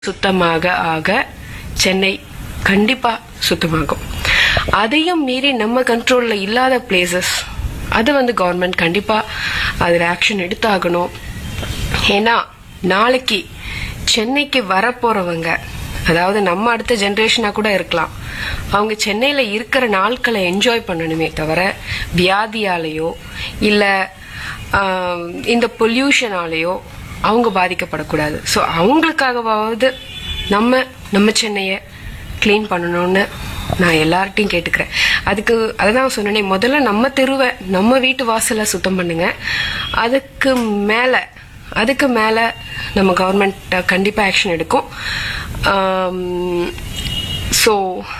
சுத்தமாக ஆக சென்னை கண்டிப்பா சுத்தமாகும் அதையும் மீறி நம்ம கண்ட்ரோல்ல இல்லாத பிளேசஸ் அது வந்து கவர்மெண்ட் கண்டிப்பா அதில் ஆக்ஷன் எடுத்தாகணும் ஏன்னா நாளைக்கு சென்னைக்கு வரப்போறவங்க அதாவது நம்ம அடுத்த ஜெனரேஷனா கூட இருக்கலாம் அவங்க சென்னையில இருக்கிற நாட்களை என்ஜாய் பண்ணணுமே தவிர வியாதியாலேயோ இல்ல ஆம், இந்த பொல்யூஷனாலேயோ அவங்க பாதிக்கப்படக்கூடாது ஸோ அவங்களுக்காகவாவது நம்ம நம்ம சென்னையை க்ளீன் பண்ணணும்னு நான் எல்லார்ட்டையும் கேட்டுக்கிறேன் அதுக்கு அதுதான் சொன்னேனே முதல்ல நம்ம தெருவை நம்ம வீட்டு வாசலை சுத்தம் பண்ணுங்க அதுக்கு மேல அதுக்கு மேல நம்ம கவர்மெண்ட் கண்டிப்பா ஆக்ஷன் எடுக்கும் ஸோ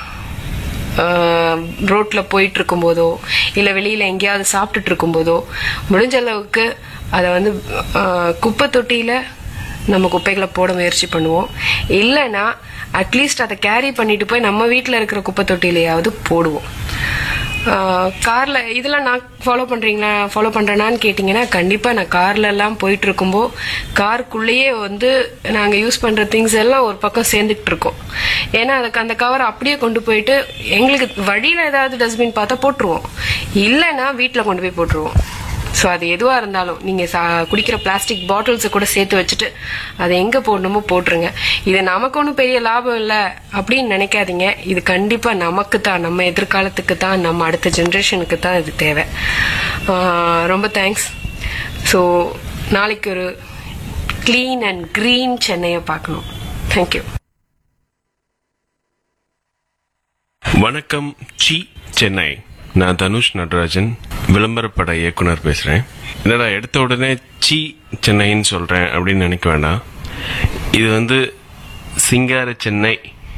ரோட்ல போயிட்டு இருக்கும்போதோ இல்ல வெளியில எங்கேயாவது சாப்பிட்டுட்டு இருக்கும்போதோ முடிஞ்ச அளவுக்கு அதை வந்து ஆஹ், குப்பை தொட்டியில நம்ம குப்பைகளை போட முயற்சி பண்ணுவோம் இல்லைன்னா அட்லீஸ்ட் அதை கேரி பண்ணிட்டு போய் நம்ம வீட்டில் இருக்கிற குப்பை தொட்டிலையாவது போடுவோம் கார்ல இதெல்லாம் நான் ஃபாலோ பண்றீங்களா ஃபாலோ பண்றேனான்னு கேட்டிங்கன்னா கண்டிப்பா நான் கார்ல எல்லாம் போயிட்டு இருக்கும்போ காருக்குள்ளேயே வந்து நாங்க யூஸ் பண்ற திங்ஸ் எல்லாம் ஒரு பக்கம் சேர்ந்துட்டு இருக்கோம் ஏன்னா அதுக்கு அந்த கவர் அப்படியே கொண்டு போயிட்டு எங்களுக்கு வழியில ஏதாவது டஸ்ட்பின் பார்த்தா போட்டுருவோம் இல்லைன்னா வீட்டில் கொண்டு போய் போட்டுருவோம் ஸோ அது எதுவாக இருந்தாலும் நீங்கள் சா குடிக்கிற பிளாஸ்டிக் பாட்டில்ஸை கூட சேர்த்து வச்சுட்டு அதை எங்கே போடணுமோ போட்டுருங்க இது நமக்கு ஒன்றும் பெரிய லாபம் இல்லை அப்படின்னு நினைக்காதீங்க இது கண்டிப்பாக நமக்கு தான் நம்ம எதிர்காலத்துக்கு தான் நம்ம அடுத்த ஜென்ரேஷனுக்கு தான் இது தேவை ஆஹ் ரொம்ப தேங்க்ஸ் ஸோ நாளைக்கு ஒரு க்ளீன் அண்ட் க்ரீன் சென்னையை பார்க்கணும் தேங்க்யூ வணக்கம் சி சென்னை நான் தனுஷ் நடராஜன் விளம்பரப்பட இயக்குனர் பேசுறேன் என்னடா எடுத்த உடனே சி சென்னைன்னு சொல்றேன் அப்படின்னு நினைக்க வேண்டாம் இது வந்து சிங்கார சென்னை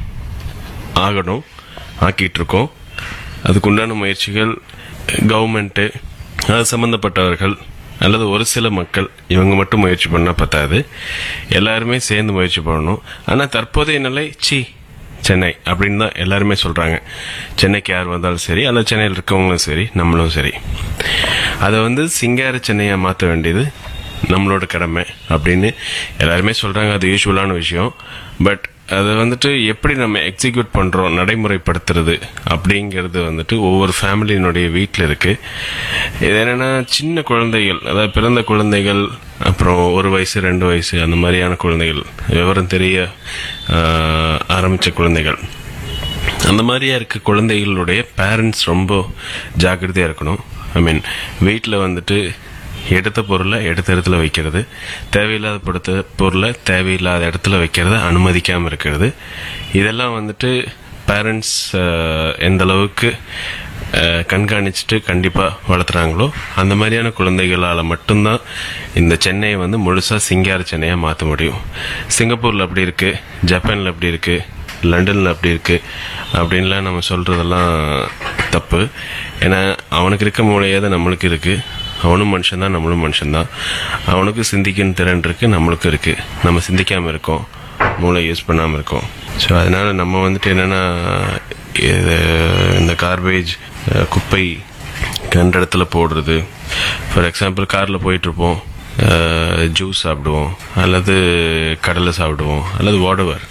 ஆகணும் ஆக்கிட்டு இருக்கோம் அதுக்குண்டான முயற்சிகள் கவர்மெண்ட்டு அது சம்பந்தப்பட்டவர்கள் அல்லது ஒரு சில மக்கள் இவங்க மட்டும் முயற்சி பண்ணா பத்தாது எல்லாருமே சேர்ந்து முயற்சி பண்ணணும் ஆனா தற்போதைய நிலை சி சென்னை அப்படின்னு தான் எல்லாருமே சொல்றாங்க சென்னைக்கு யார் வந்தாலும் சரி அல்லது சென்னையில் இருக்கவங்களும் சரி நம்மளும் சரி அதை வந்து சிங்கார சென்னையா மாற்ற வேண்டியது நம்மளோட கடமை அப்படின்னு எல்லாருமே சொல்றாங்க அது யூஸ்வலான விஷயம் பட் அதை வந்துட்டு எப்படி நம்ம எக்ஸிக்யூட் பண்றோம் நடைமுறைப்படுத்துறது அப்படிங்கிறது வந்துட்டு ஒவ்வொரு ஃபேமிலியினுடைய வீட்டில் இருக்கு இது என்னன்னா சின்ன குழந்தைகள் அதாவது பிறந்த குழந்தைகள் அப்புறம் ஒரு வயசு ரெண்டு வயசு அந்த மாதிரியான குழந்தைகள் விவரம் தெரிய ஆஹ், ஆரம்பிச்ச குழந்தைகள் அந்த மாதிரியா இருக்க குழந்தைகளுடைய பேரண்ட்ஸ் ரொம்ப ஜாக்கிரதையா இருக்கணும் ஐ மீன் வீட்டில் வந்துட்டு எடுத்த பொருளை எடுத்த இடத்துல வைக்கிறது தேவையில்லாத படுத்த பொருளை தேவையில்லாத இடத்துல வைக்கிறத அனுமதிக்காமல் இருக்கிறது இதெல்லாம் வந்துட்டு பேரண்ட்ஸ் எந்த அளவுக்கு அஹ், கண்காணிச்சுட்டு கண்டிப்பாக வளர்த்துறாங்களோ அந்த மாதிரியான குழந்தைகளால் மட்டும்தான் இந்த சென்னையை வந்து முழுசாக சிங்கார சென்னையாக மாற்ற முடியும் சிங்கப்பூரில் அப்படி இருக்கு ஜப்பானில் அப்படி இருக்கு லண்டனில் அப்படி இருக்கு அப்படின்லாம் நம்ம சொல்றதெல்லாம் தப்பு ஏன்னா அவனுக்கு இருக்க மூளையாத நம்மளுக்கு இருக்கு அவனும் மனுஷன்தான் நம்மளும் மனுஷன்தான் அவனுக்கு சிந்திக்கும் திறன் இருக்கு நம்மளுக்கும் இருக்கு நம்ம சிந்திக்காம இருக்கோம் மூளை யூஸ் பண்ணாம இருக்கோம் ஸோ அதனால நம்ம வந்துட்டு என்னன்னா இது இந்த கார்பேஜ் குப்பை கண்ட இடத்துல போடுறது ஃபார் எக்ஸாம்பிள் காரில் போயிட்டு இருப்போம் ஜூஸ் சாப்பிடுவோம் அல்லது கடலை சாப்பிடுவோம் அல்லது வாடவர்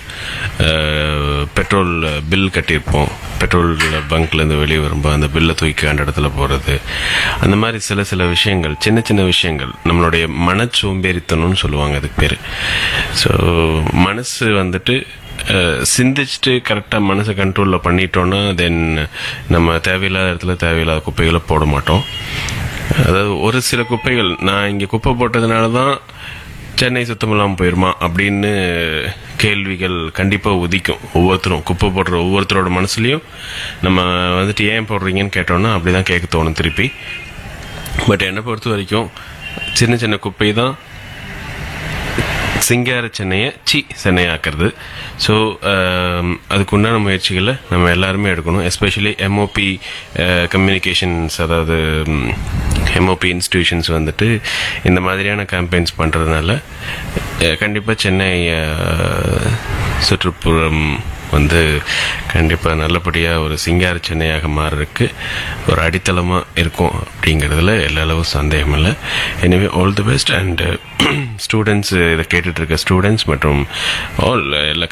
பெட்ரோல் பில் கட்டியிருப்போம் பெட்ரோல் பங்க்லேருந்து வெளியே வரும்போது அந்த பில்லை தூக்கி அந்த இடத்துல போகிறது அந்த மாதிரி சில சில விஷயங்கள் சின்ன சின்ன விஷயங்கள் நம்மளுடைய மன சோம்பேறித்தனம்னு சொல்லுவாங்க அதுக்கு பேர் ஸோ மனசு வந்துட்டு அஹ், சிந்திச்சுட்டு கரெக்டாக மனசை கண்ட்ரோலில் பண்ணிட்டோன்னா தென் நம்ம தேவையில்லாத இடத்துல தேவையில்லாத குப்பைகளை போட மாட்டோம் அதாவது ஒரு சில குப்பைகள் நான் இங்கே குப்பை போட்டதுனால தான் சென்னை சுத்தம் இல்லாமல் போயிருமா அப்படின்னு கேள்விகள் கண்டிப்பாக உதிக்கும் ஒவ்வொருத்தரும் குப்பை போடுற ஒவ்வொருத்தரோட மனசுலையும் நம்ம வந்துட்டு ஏன் போடுறீங்கன்னு கேட்டோம்னா அப்படிதான் கேட்க தோணும் திருப்பி பட் என்னை பொறுத்த வரைக்கும் சின்ன சின்ன குப்பை தான் சிங்கார சென்னையை சி சென்னையாக்குறது ஸோ அதுக்கு உண்டான முயற்சிகளை நம்ம எல்லாருமே எடுக்கணும் எஸ்பெஷலி எம்ஓபி கம்யூனிகேஷன்ஸ் அதாவது எம்ஓபி இன்ஸ்டிடியூஷன்ஸ் வந்துட்டு இந்த மாதிரியான கேம்பெயின்ஸ் பண்ணுறதுனால கண்டிப்பாக சென்னை அஹ், சுற்றுப்புறம் வந்து கண்டிப்பாக நல்லபடியாக ஒரு சிங்கார சென்னையாக மாறுறதுக்கு ஒரு அடித்தளமாக இருக்கும் அப்படிங்கிறதுல எல்லா அளவும் சந்தேகம் இல்லை எனவே all the best and students இதை கேட்டுட்டு இருக்க ஸ்டூடெண்ட்ஸ் மற்றும் ஆல் எல்லா